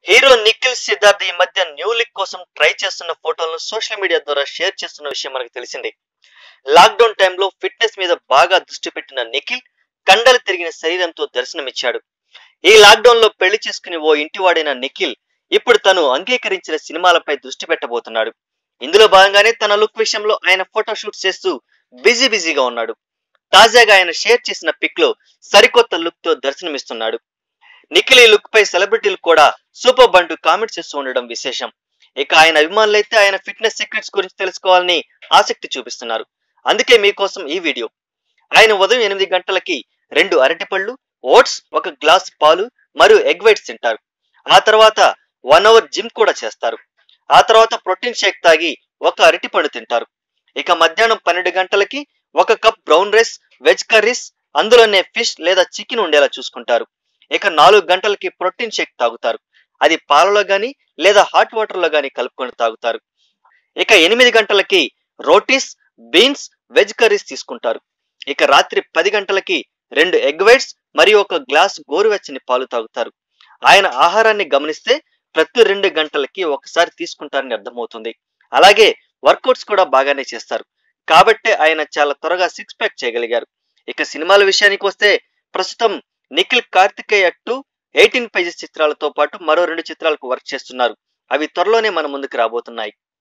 hero Nikhil Siddharth ఈ మధ్య new look కోసం ట్రై చేస్తున్న ఫోటోలను సోషల్ మీడియా ద్వారా షేర్ చేస్తున్న విషయం మనకు తెలిసిందే లాక్డౌన్ టైంలో ఫిట్నెస్ మీద బాగా దృష్టి పెట్టిన నిఖిల్ కండలు తిరిగిన శరీరంతో దర్శనమిచ్చాడు ఈ లాక్డౌన్ లో పెళ్లి చేసుకుని ఓ ఇంటివాడైన నిఖిల్ ఇప్పుడు తను అంగీకరించిన సినిమాలపై దృష్టి పెట్టబోతున్నాడు ఇందులో భాగంగానే తన లుక్ విషయంలో ఆయన ఫోటో షూట్ చేస్తూ బిజీ బిజీగా ఉన్నాడు తాజాగా ఆయన షేర్ చేసిన పిక్ లో సరికొత్త లుక్ తో దర్శనమిస్తున్నాడు నిఖిల్ ఈ లుక్ పై సెలబ్రిటీలు కూడా సూపర్ బంటు కామెంట్స్ చేస్తూ ఉండడం విశేషం ఇక ఆయన అభిమానులైతే ఆయన ఫిట్నెస్ సీక్రెట్స్ గురించి తెలుసుకోవాలని ఆసక్తి చూపిస్తున్నారు అందుకే మీకోసం ఈ వీడియో ఆయన ఉదయం ఎనిమిది గంటలకి రెండు అరటిపళ్ళు ఓట్స్ ఒక గ్లాస్ పాలు మరియు ఎగ్ వైట్స్ తింటారు ఆ తర్వాత వన్ అవర్ జిమ్ కూడా చేస్తారు ఆ తర్వాత ప్రోటీన్ షేక్ తాగి ఒక అరటిపండు తింటారు ఇక మధ్యాహ్నం పన్నెండు గంటలకి ఒక cup brown rice veg curries అందులోనే ఫిష్ లేదా చికెన్ ఉండేలా చూసుకుంటారు ఇక నాలుగు గంటలకి ప్రోటీన్ షేక్ తాగుతారు అది పాలలో గాని లేదా హాట్ వాటర్ లో గాని కలుపుకొని తాగుతారు ఇక ఎనిమిది గంటలకి రోటీస్ బీన్స్ వెజ్ కర్రీస్ తీసుకుంటారు ఇక రాత్రి పది గంటలకి రెండు ఎగ్ వైట్స్ మరియు ఒక గ్లాస్ గోరువెచ్చని పాలు తాగుతారు ఆయన ఆహారాన్ని గమనిస్తే ప్రతి రెండు గంటలకి ఒకసారి తీసుకుంటారని అర్థమవుతుంది అలాగే వర్కౌట్స్ కూడా బాగానే చేస్తారు కాబట్టే ఆయన చాలా త్వరగా సిక్స్ ప్యాక్ చేయగలిగారు ఇక సినిమాల విషయానికి వస్తే ప్రస్తుతం Nikhil Karthikeya two eighteen pages చిత్రాలతో పాటు మరో రెండు చిత్రాలకు వర్క్ చేస్తున్నారు అవి త్వరలోనే మన ముందుకు రాబోతున్నాయి